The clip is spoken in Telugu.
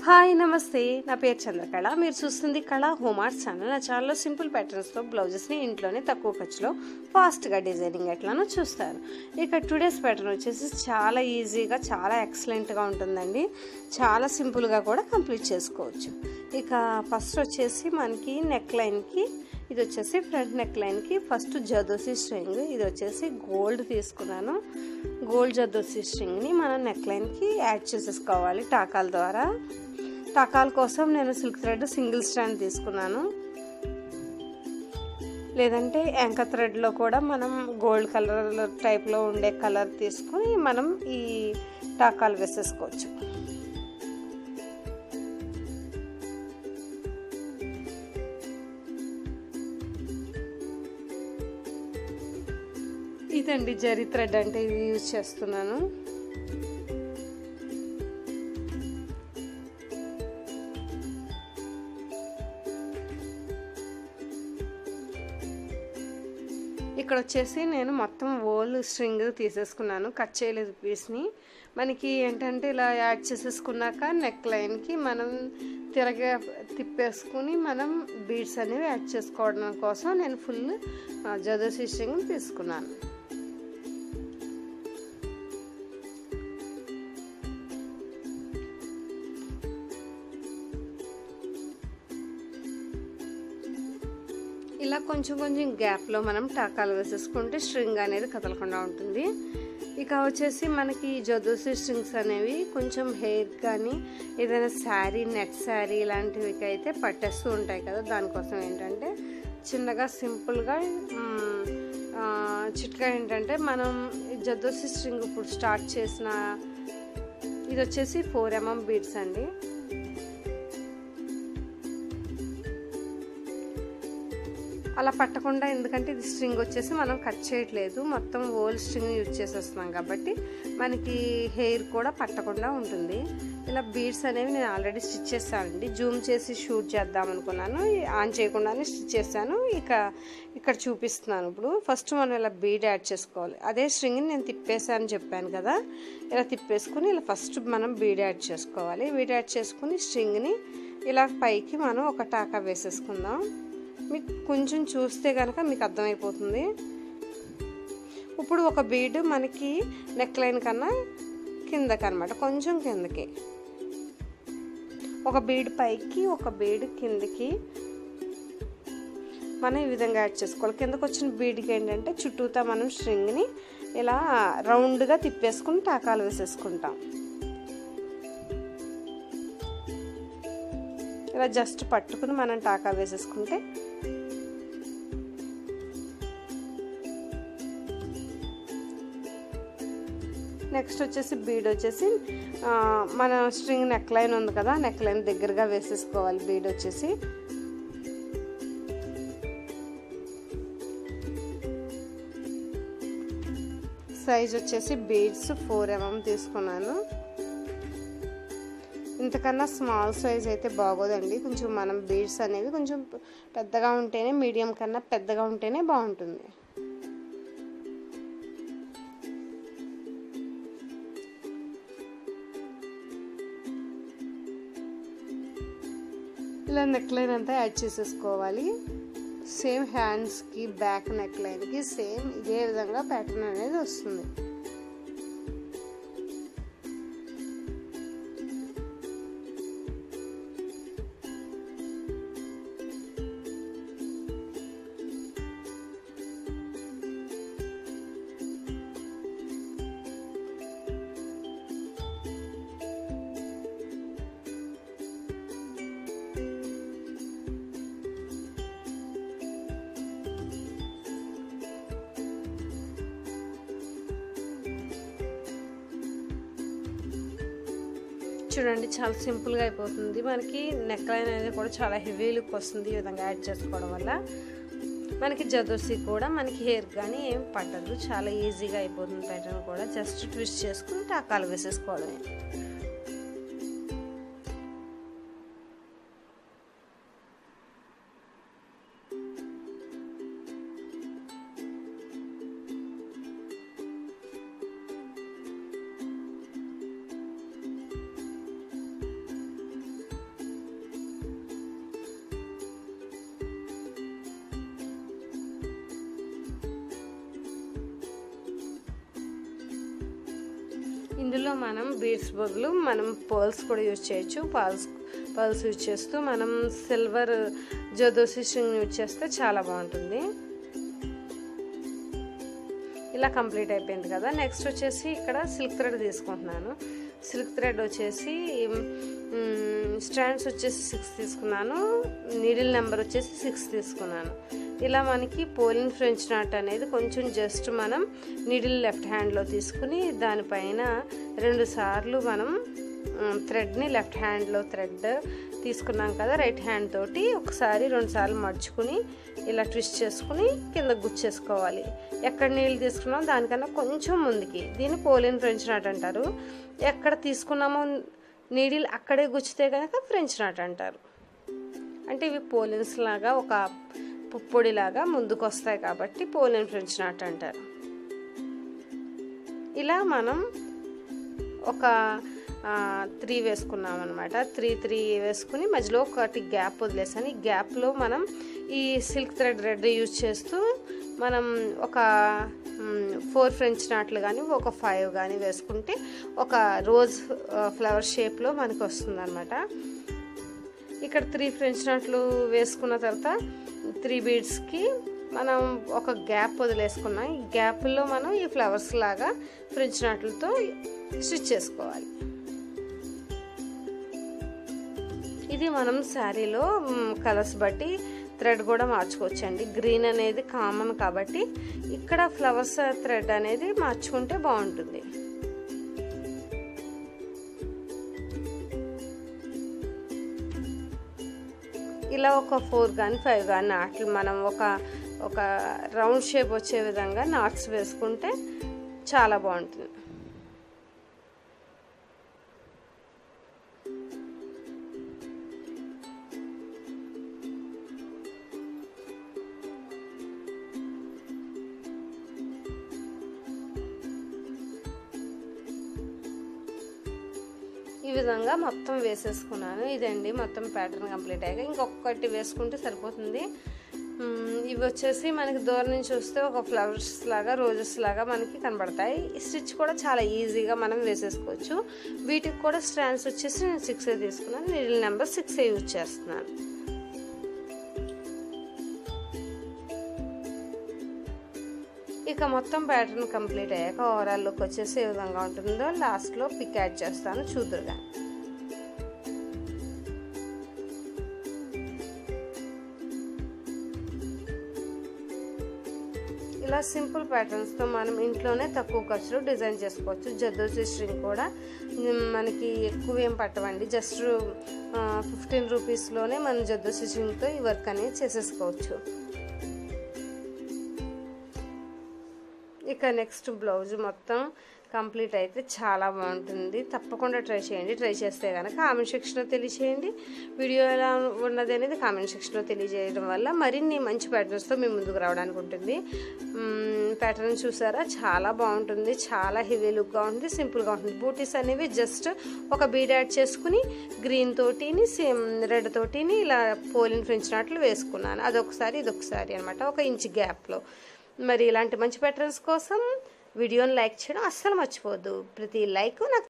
హాయ్ నమస్తే నా పేరు చంద్రకళ మీరు చూస్తుంది కళ హోమ్ ఆర్ట్స్ ఛానల్ నా ఛానల్లో సింపుల్ ప్యాటర్న్స్తో బ్లౌజెస్ని ఇంట్లోనే తక్కువ ఖర్చులో ఫాస్ట్గా డిజైనింగ్ ఎట్లానో చూస్తారు ఇక టుడేస్ ప్యాటర్న్ వచ్చేసి చాలా ఈజీగా చాలా ఎక్సలెంట్గా ఉంటుందండి చాలా సింపుల్గా కూడా కంప్లీట్ చేసుకోవచ్చు ఇక ఫస్ట్ వచ్చేసి మనకి నెక్ లైన్కి ఇది వచ్చేసి ఫ్రంట్ నెక్ లైన్కి ఫస్ట్ జదోసి స్ట్రింగ్ ఇది వచ్చేసి గోల్డ్ తీసుకున్నాను గోల్డ్ జదోసి స్ట్రింగ్ని మనం నెక్ లైన్కి యాడ్ చేసేసుకోవాలి టాకాల ద్వారా టాకాల కోసం నేను సిల్క్ థ్రెడ్ సింగిల్ స్టాండ్ తీసుకున్నాను లేదంటే యాంక థ్రెడ్లో కూడా మనం గోల్డ్ కలర్ టైప్లో ఉండే కలర్ తీసుకొని మనం ఈ టాకాలు వేసేసుకోవచ్చు ఇదండి జరీ థ్రెడ్ అంటే ఇది యూజ్ చేస్తున్నాను ఇక్కడ వచ్చేసి నేను మొత్తం ఓల్ స్ట్రింగ్ తీసేసుకున్నాను కట్ చేయలేదు పీస్ని మనకి ఏంటంటే ఇలా యాడ్ చేసేసుకున్నాక నెక్ లైన్కి మనం తిరగ తిప్పేసుకుని మనం బీడ్స్ అనేవి యాడ్ చేసుకోవడం కోసం నేను ఫుల్ జదోసి స్ట్రింగ్ తీసుకున్నాను ఇలా కొంచెం కొంచెం గ్యాప్లో మనం టాకాలు వేసేసుకుంటే స్ట్రింగ్ అనేది కదలకుండా ఉంటుంది ఇక వచ్చేసి మనకి జదోసి స్ట్రింగ్స్ అనేవి కొంచెం హెయిర్ కానీ ఏదైనా శారీ నెట్ శారీ ఇలాంటివి అయితే పట్టేస్తూ ఉంటాయి కదా దానికోసం ఏంటంటే చిన్నగా సింపుల్గా చిట్కా ఏంటంటే మనం జదోసి స్ట్రింగ్ ఇప్పుడు స్టార్ట్ చేసిన ఇది వచ్చేసి ఫోర్ ఎంఎం బీడ్స్ అండి అలా పట్టకుండా ఎందుకంటే ఇది స్ట్రింగ్ వచ్చేసి మనం కట్ చేయట్లేదు మొత్తం ఓల్ స్ట్రింగ్ యూజ్ చేసేస్తున్నాం కాబట్టి మనకి హెయిర్ కూడా పట్టకుండా ఉంటుంది ఇలా బీడ్స్ అనేవి నేను ఆల్రెడీ స్టిచ్ చేస్తానండి జూమ్ చేసి షూట్ చేద్దాం అనుకున్నాను ఆన్ చేయకుండానే స్టిచ్ చేశాను ఇక ఇక్కడ చూపిస్తున్నాను ఇప్పుడు ఫస్ట్ మనం ఇలా బీడ్ యాడ్ చేసుకోవాలి అదే స్ట్రింగ్ని నేను తిప్పేసాను చెప్పాను కదా ఇలా తిప్పేసుకుని ఇలా ఫస్ట్ మనం బీడ్ యాడ్ చేసుకోవాలి బీడ్ యాడ్ చేసుకుని స్ట్రింగ్ని ఇలా పైకి మనం ఒక టాకా వేసేసుకుందాం మీకు కొంచెం చూస్తే కనుక మీకు అర్థమైపోతుంది ఇప్పుడు ఒక బీడ్ మనకి నెక్ లైన్ కన్నా కిందకి అనమాట కొంచెం కిందకి ఒక బీడ్ పైకి ఒక బీడ్ కిందకి మనం ఈ విధంగా యాడ్ చేసుకోవాలి కిందకు వచ్చిన బీడ్కి ఏంటంటే చుట్టూతా మనం స్ట్రింగ్ని ఇలా రౌండ్గా తిప్పేసుకుని టాకాలు వేసేసుకుంటాం ఇలా జస్ట్ పట్టుకుని మనం టాకా వేసేసుకుంటే నెక్స్ట్ వచ్చేసి బీడ్ వచ్చేసి మన స్ట్రింగ్ నెక్ లైన్ ఉంది కదా నెక్ లైన్ దగ్గరగా వేసేసుకోవాలి బీడ్ వచ్చేసి సైజ్ వచ్చేసి బీడ్స్ ఫోర్ ఎంఎం తీసుకున్నాను ఇంతకన్నా స్మాల్ సైజ్ అయితే బాగోదండి కొంచెం మనం బీడ్స్ అనేవి కొంచెం పెద్దగా ఉంటేనే మీడియం కన్నా పెద్దగా ఉంటేనే బాగుంటుంది ఇలా నెక్ లైన్ అంతా యాడ్ చేసేసుకోవాలి సేమ్ హ్యాండ్స్కి బ్యాక్ నెక్ లైన్కి సేమ్ ఇదే విధంగా ప్యాటర్న్ అనేది వస్తుంది చూడండి చాలా సింపుల్గా అయిపోతుంది మనకి నెక్ లైన్ అనేది కూడా చాలా హెవీ లుక్ వస్తుంది ఈ విధంగా యాడ్ చేసుకోవడం వల్ల మనకి జదోసి కూడా మనకి హెయిర్ కానీ ఏం పట్టదు చాలా ఈజీగా అయిపోతుంది ప్యాటర్న్ కూడా జస్ట్ ట్విస్ట్ చేసుకుని టాకాలు వేసేసుకోవడమే ఇందులో మనం బీడ్స్ బదులు మనం పర్ల్స్ కూడా యూజ్ చేయొచ్చు పర్ల్స్ పర్ల్స్ యూజ్ చేస్తూ మనం సిల్వర్ జోదోసి స్ట్రింగ్ యూజ్ చేస్తే చాలా బాగుంటుంది ఇలా కంప్లీట్ అయిపోయింది కదా నెక్స్ట్ వచ్చేసి ఇక్కడ సిల్క్ థ్రెడ్ తీసుకుంటున్నాను సిల్క్ థ్రెడ్ వచ్చేసి స్టాండ్స్ వచ్చేసి సిక్స్ తీసుకున్నాను నీడిల్ నెంబర్ వచ్చేసి సిక్స్ తీసుకున్నాను ఇలా మనకి పోలిన్ ఫ్రెంచ్ నాట్ అనేది కొంచెం జస్ట్ మనం నీడిల్ లెఫ్ట్ హ్యాండ్లో తీసుకుని దానిపైన రెండు సార్లు మనం థ్రెడ్ని లెఫ్ట్ హ్యాండ్లో థ్రెడ్ తీసుకున్నాం కదా రైట్ హ్యాండ్ తోటి ఒకసారి రెండు సార్లు మడుచుకుని ఇలా ట్విస్ట్ చేసుకుని కింద గుచ్చేసుకోవాలి ఎక్కడ నీళ్ళు తీసుకున్నామో దానికన్నా కొంచెం ముందుకి దీన్ని పోలిన్ ఫ్రెంచ్ నాట్ అంటారు ఎక్కడ తీసుకున్నామో నీడిల్ అక్కడే గుచ్చితే కనుక ఫ్రెంచ్ నాట్ అంటారు అంటే ఇవి పోలిన్స్ లాగా ఒక పుప్పొడిలాగా ముందుకు వస్తాయి కాబట్టి పోలిన్ ఫ్రెంచ్ నాట్ అంటారు ఇలా మనం ఒక త్రీ వేసుకున్నాం అనమాట త్రీ త్రీ వేసుకుని మధ్యలో ఒకటి గ్యాప్ వదిలేసాను ఈ గ్యాప్లో మనం ఈ సిల్క్ థ్రెడ్ రెడ్ యూజ్ చేస్తూ మనం ఒక ఫోర్ ఫ్రెంచ్ నాట్లు కానీ ఒక ఫైవ్ కానీ వేసుకుంటే ఒక రోజ్ ఫ్లవర్ షేప్లో మనకు వస్తుంది అనమాట ఇక్కడ త్రీ ఫ్రెంచ్ నాట్లు వేసుకున్న తర్వాత త్రీ బీడ్స్కి మనం ఒక గ్యాప్ వదిలేసుకున్నాం ఈ గ్యాప్లో మనం ఈ ఫ్లవర్స్ లాగా ఫ్రెంచ్ నాట్లతో స్టిచ్ చేసుకోవాలి ఇది మనం శారీలో కలర్స్ బట్టి థ్రెడ్ కూడా మార్చుకోవచ్చండి గ్రీన్ అనేది కామన్ కాబట్టి ఇక్కడ ఫ్లవర్స్ థ్రెడ్ అనేది మార్చుకుంటే బాగుంటుంది ఇలా ఒక ఫోర్ కానీ ఫైవ్ కానీ నాట్లు మనం ఒక ఒక రౌండ్ షేప్ వచ్చే విధంగా నాట్స్ వేసుకుంటే చాలా బాగుంటుంది ఈ విధంగా మొత్తం వేసేసుకున్నాను ఇదండి మొత్తం ప్యాటర్న్ కంప్లీట్ అయ్యాక ఇంకొకటి వేసుకుంటే సరిపోతుంది ఇవి వచ్చేసి మనకి దూరం నుంచి చూస్తే ఒక ఫ్లవర్స్ లాగా రోజెస్ లాగా మనకి కనబడతాయి ఈ స్టిచ్ కూడా చాలా ఈజీగా మనం వేసేసుకోవచ్చు వీటికి కూడా స్టాండ్స్ వచ్చేసి నేను సిక్స్ తీసుకున్నాను నీడిల్ నెంబర్ సిక్స్ యూజ్ చేస్తున్నాను ఇక మొత్తం ప్యాటర్న్ కంప్లీట్ అయ్యాక ఓవరాల్ లుక్ వచ్చేసి ఏ విధంగా ఉంటుందో లాస్ట్లో పిక్ యాడ్ చేస్తాను చూదురుగా ఇలా సింపుల్ ప్యాటర్న్స్తో మనం ఇంట్లోనే తక్కువ ఖర్చులో డిజైన్ చేసుకోవచ్చు జద్దోసి స్ట్రింగ్ కూడా మనకి ఎక్కువ ఏం పట్టవండి జస్ట్ ఫిఫ్టీన్ రూపీస్లోనే మనం జద్దోసి స్ట్రింగ్తో ఈ వర్క్ అనేది చేసేసుకోవచ్చు ఇక నెక్స్ట్ బ్లౌజ్ మొత్తం కంప్లీట్ అయితే చాలా బాగుంటుంది తప్పకుండా ట్రై చేయండి ట్రై చేస్తే కనుక కామెంట్ సెక్షన్లో తెలియచేయండి వీడియో ఎలా ఉన్నది అనేది కామెంట్ సెక్షన్లో తెలియజేయడం వల్ల మరిన్ని మంచి ప్యాటర్న్స్తో మేము ముందుకు రావడానికి ఉంటుంది ప్యాటర్న్ చూసారా చాలా బాగుంటుంది చాలా హెవీ లుక్గా ఉంటుంది సింపుల్గా ఉంటుంది బూటీస్ అనేవి జస్ట్ ఒక బీడ్ యాడ్ చేసుకుని గ్రీన్ తోటిని సేమ్ రెడ్ తోటిని ఇలా పోలిన్ ఫ్రెంచ్ నాట్లు వేసుకున్నాను అదొకసారి ఇదొకసారి అనమాట ఒక ఇంచ్ గ్యాప్లో మరి ఇలాంటి మంచి ప్యాటర్న్స్ కోసం వీడియోని లైక్ చేయడం అస్సలు మర్చిపోవద్దు ప్రతి లైక్ నాకు